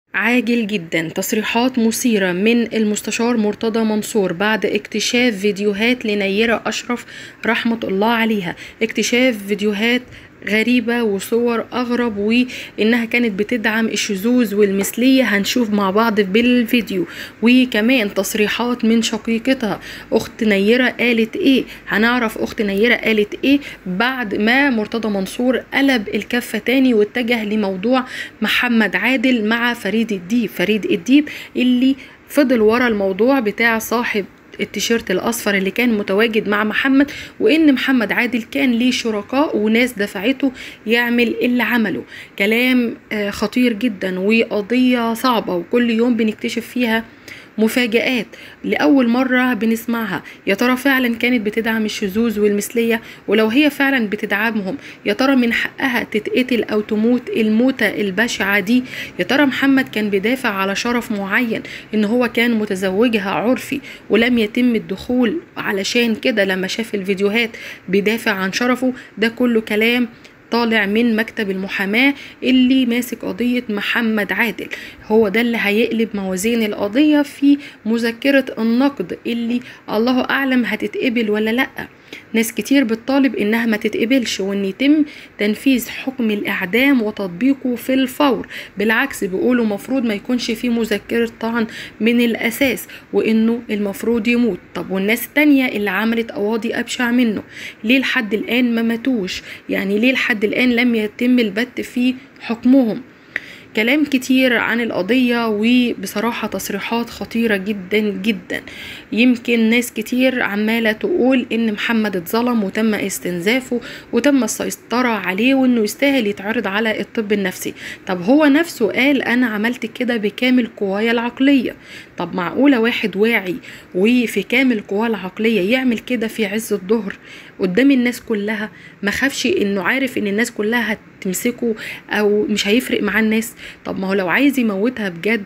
عاجل جدا تصريحات مثيرة من المستشار مرتضى منصور بعد اكتشاف فيديوهات لنيرة أشرف رحمة الله عليها اكتشاف فيديوهات غريبة وصور أغرب وإنها كانت بتدعم الشذوذ والمثلية هنشوف مع بعض بالفيديو وكمان تصريحات من شقيقتها أخت نيرة قالت إيه هنعرف أخت نيرة قالت إيه بعد ما مرتضى منصور قلب الكفة تاني واتجه لموضوع محمد عادل مع فريد الديب فريد الديب اللي فضل ورا الموضوع بتاع صاحب التيشيرت الاصفر اللي كان متواجد مع محمد وان محمد عادل كان ليه شركاء وناس دفعته يعمل اللي عمله كلام آه، خطير جدا وقضيه صعبه وكل يوم بنكتشف فيها مفاجآت لأول مرة بنسمعها يا ترى فعلا كانت بتدعم الشذوذ والمثلية ولو هي فعلا بتدعمهم يا ترى من حقها تتقتل أو تموت الموتة البشعة دي يا ترى محمد كان بيدافع على شرف معين إن هو كان متزوجها عرفي ولم يتم الدخول علشان كده لما شاف الفيديوهات بيدافع عن شرفه ده كله كلام طالع من مكتب المحاماة اللي ماسك قضية محمد عادل هو ده اللي هيقلب موازين القضية في مذكرة النقد اللي الله أعلم هتتقبل ولا لأ ناس كتير بتطالب انها ما تتقبلش وان يتم تنفيذ حكم الاعدام وتطبيقه في الفور بالعكس بيقولوا مفروض ما يكونش فيه مذكرة طعن من الاساس وانه المفروض يموت طب والناس التانية اللي عملت قواضي ابشع منه ليه لحد الان ما ماتوش يعني ليه لحد الان لم يتم البت في حكمهم كلام كتير عن القضية وبصراحة تصريحات خطيرة جدا جدا يمكن ناس كتير عمالة تقول ان محمد اتظلم وتم استنزافه وتم السيطرة عليه وانه يستاهل يتعرض على الطب النفسي طب هو نفسه قال انا عملت كده بكامل قوايا العقلية طب معقولة واحد واعي وفي كامل قواه العقلية يعمل كده في عز الظهر قدام الناس كلها ما خافش انه عارف ان الناس كلها هتمسكه او مش هيفرق مع الناس طب ما هو لو عايز يموتها بجد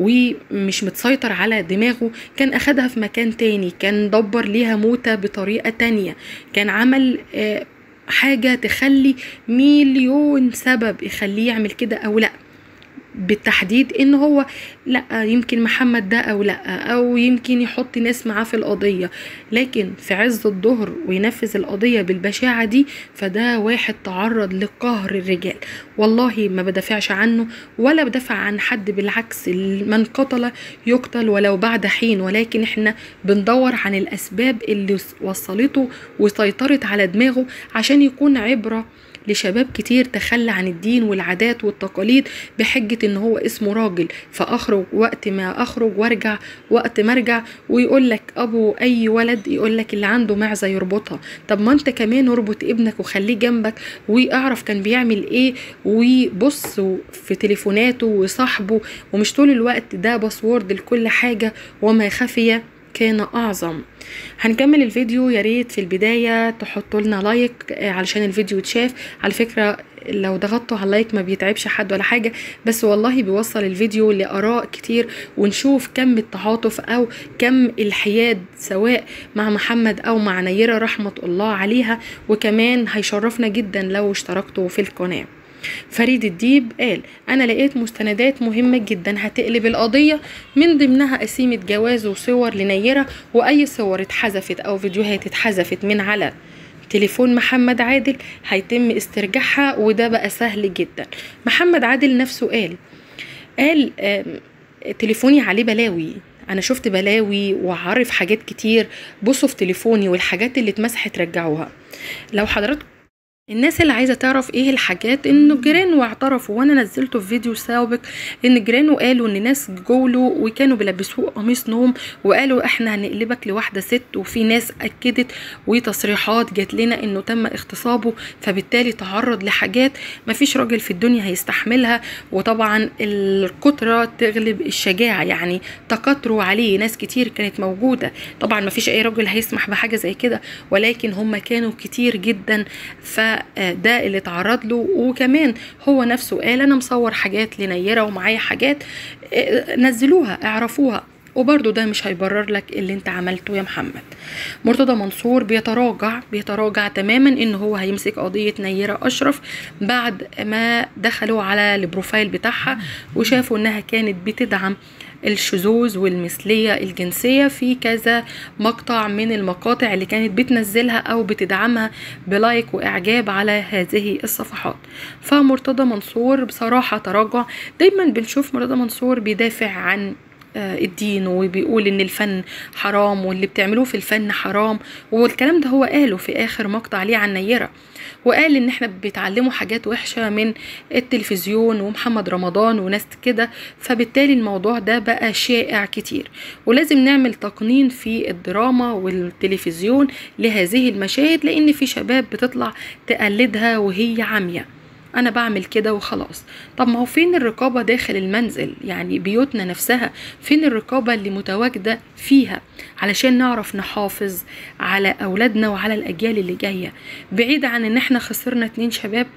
ومش متسيطر على دماغه كان اخدها في مكان تاني كان دبر ليها موتة بطريقة تانية كان عمل آه حاجة تخلي مليون سبب يخليه يعمل كده او لا بالتحديد ان هو لا يمكن محمد ده او لا او يمكن يحط ناس معاه في القضية لكن في عز الظهر وينفذ القضية بالبشاعة دي فده واحد تعرض لقهر الرجال والله ما بدافعش عنه ولا بدافع عن حد بالعكس من قتل يقتل ولو بعد حين ولكن احنا بندور عن الاسباب اللي وصلته وسيطرت على دماغه عشان يكون عبره لشباب كتير تخلى عن الدين والعادات والتقاليد بحجة ان هو اسمه راجل فاخرج وقت ما اخرج وارجع وقت ما ارجع ويقول لك ابو اي ولد يقول لك اللي عنده معزة يربطها طب ما انت كمان اربط ابنك وخليه جنبك واعرف كان بيعمل ايه وبص في تليفوناته وصاحبه ومش طول الوقت ده باسورد لكل حاجة وما خفي كان اعظم هنكمل الفيديو يا ريت في البدايه تحطوا لنا لايك علشان الفيديو يتشاف على فكره لو ضغطتوا على اللايك ما بيتعبش حد ولا حاجه بس والله بيوصل الفيديو لاراء كتير ونشوف كم التعاطف او كم الحياد سواء مع محمد او مع نيره رحمه الله عليها وكمان هيشرفنا جدا لو اشتركتوا في القناه فريد الديب قال أنا لقيت مستندات مهمة جدا هتقلب القضية من ضمنها قسيمة جواز وصور لنيرة وأي صور اتحذفت أو فيديوهات اتحذفت من على تليفون محمد عادل هيتم استرجاعها وده بقى سهل جدا محمد عادل نفسه قال قال تليفوني عليه بلاوي انا شفت بلاوي وعارف حاجات كتير بصوا في تليفوني والحاجات اللي اتمسحت رجعوها لو حضراتكم الناس اللي عايزه تعرف ايه الحاجات انه جيرانه اعترفوا وانا نزلته في فيديو سابق ان جيرانه قالوا ان ناس جوله وكانوا بيلبسوه قميص نوم وقالوا احنا هنقلبك لواحده ست وفي ناس اكدت وتصريحات جات لنا انه تم اغتصابه فبالتالي تعرض لحاجات مفيش راجل في الدنيا هيستحملها وطبعا الكتره تغلب الشجاعه يعني تكتروا عليه ناس كتير كانت موجوده طبعا مفيش اي راجل هيسمح بحاجه زي كده ولكن هم كانوا كتير جدا ف ده اللي اتعرض له وكمان هو نفسه قال انا مصور حاجات لنيره ومعايا حاجات نزلوها اعرفوها وبرضه ده مش هيبرر لك اللي انت عملته يا محمد مرتضى منصور بيتراجع بيتراجع تماما ان هو هيمسك قضية نيرة اشرف بعد ما دخلوا على البروفايل بتاعها وشافوا انها كانت بتدعم الشذوذ والمثلية الجنسية في كذا مقطع من المقاطع اللي كانت بتنزلها أو بتدعمها بلايك وإعجاب على هذه الصفحات فمرتضى منصور بصراحة تراجع دايما بنشوف مرتضى منصور بيدافع عن الدين وبيقول ان الفن حرام واللي بتعملوه في الفن حرام والكلام ده هو قاله في اخر مقطع ليه عن نيره وقال ان احنا بيتعلموا حاجات وحشه من التلفزيون ومحمد رمضان وناس كده فبالتالي الموضوع ده بقى شائع كتير ولازم نعمل تقنين في الدراما والتلفزيون لهذه المشاهد لان في شباب بتطلع تقلدها وهي عمياء انا بعمل كده وخلاص طب ما هو فين الرقابه داخل المنزل يعني بيوتنا نفسها فين الرقابه اللي متواجده فيها علشان نعرف نحافظ على اولادنا وعلى الاجيال اللي جايه بعيد عن ان احنا خسرنا اتنين شباب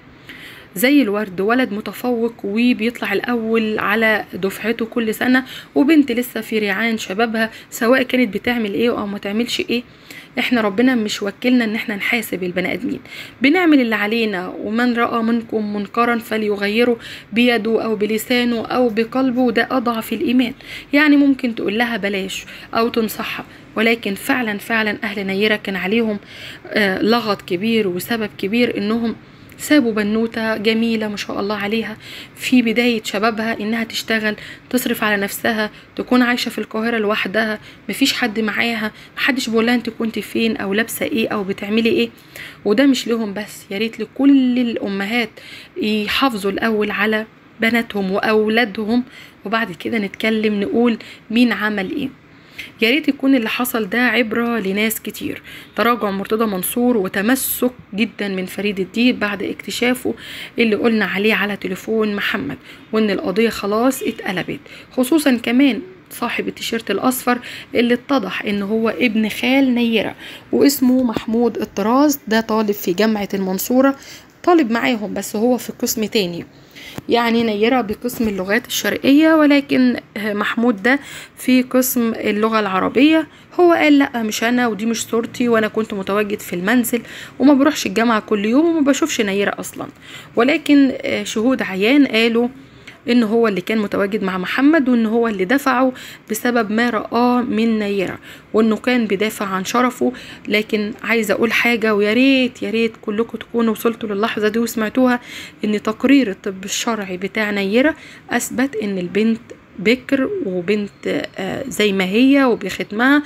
زي الورد ولد متفوق وبيطلع الاول على دفعته كل سنه وبنت لسه في ريعان شبابها سواء كانت بتعمل ايه او ما تعملش ايه احنا ربنا مش وكلنا ان احنا نحاسب البني ادمين بنعمل اللي علينا ومن راى منكم منكرا فليغيره بيده او بلسانه او بقلبه وده اضعف الايمان يعني ممكن تقول لها بلاش او تنصحها ولكن فعلا فعلا اهل نيره كان عليهم آه لغط كبير وسبب كبير انهم سابوا بنوتة جميلة ما شاء الله عليها في بداية شبابها إنها تشتغل تصرف على نفسها تكون عايشة في القاهرة لوحدها مفيش حد معاها محدش بيقولها انت كنت فين أو لابسة ايه أو بتعملي ايه وده مش لهم بس يا ريت لكل الأمهات يحافظوا الأول على بناتهم وأولادهم وبعد كده نتكلم نقول مين عمل ايه يا ريت يكون اللي حصل ده عبرة لناس كتير تراجع مرتضى منصور وتمسك جدا من فريد الدين بعد اكتشافه اللي قلنا عليه على تليفون محمد وان القضية خلاص اتقلبت خصوصا كمان صاحب التيشيرت الاصفر اللي اتضح ان هو ابن خال نيرة واسمه محمود الطراز ده طالب في جامعة المنصورة طالب معاهم بس هو في قسم تاني يعني نيرة بقسم اللغات الشرقية ولكن محمود ده في قسم اللغة العربية هو قال لا مش انا ودي مش صورتي وانا كنت متواجد في المنزل وما بروحش الجامعة كل يوم وما بشوفش نيرة اصلا ولكن شهود عيان قالوا ان هو اللي كان متواجد مع محمد وان هو اللي دفعه بسبب ما رآه من نيرة وانه كان بيدافع عن شرفه لكن عايزه اقول حاجه ويا ريت يا ريت كلكم تكونوا وصلتوا للحظه دي وسمعتوها ان تقرير الطب الشرعي بتاع نيرة اثبت ان البنت بكر وبنت زي ما هي وبختمها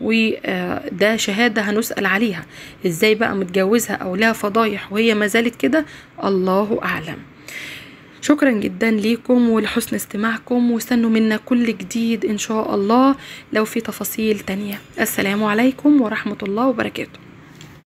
وده شهادة هنسأل عليها ازاي بقى متجوزها او لها فضايح وهي ما زالت كده الله اعلم شكرا جدا ليكم ولحسن استماعكم واستنوا منا كل جديد ان شاء الله لو في تفاصيل تانية السلام عليكم ورحمة الله وبركاته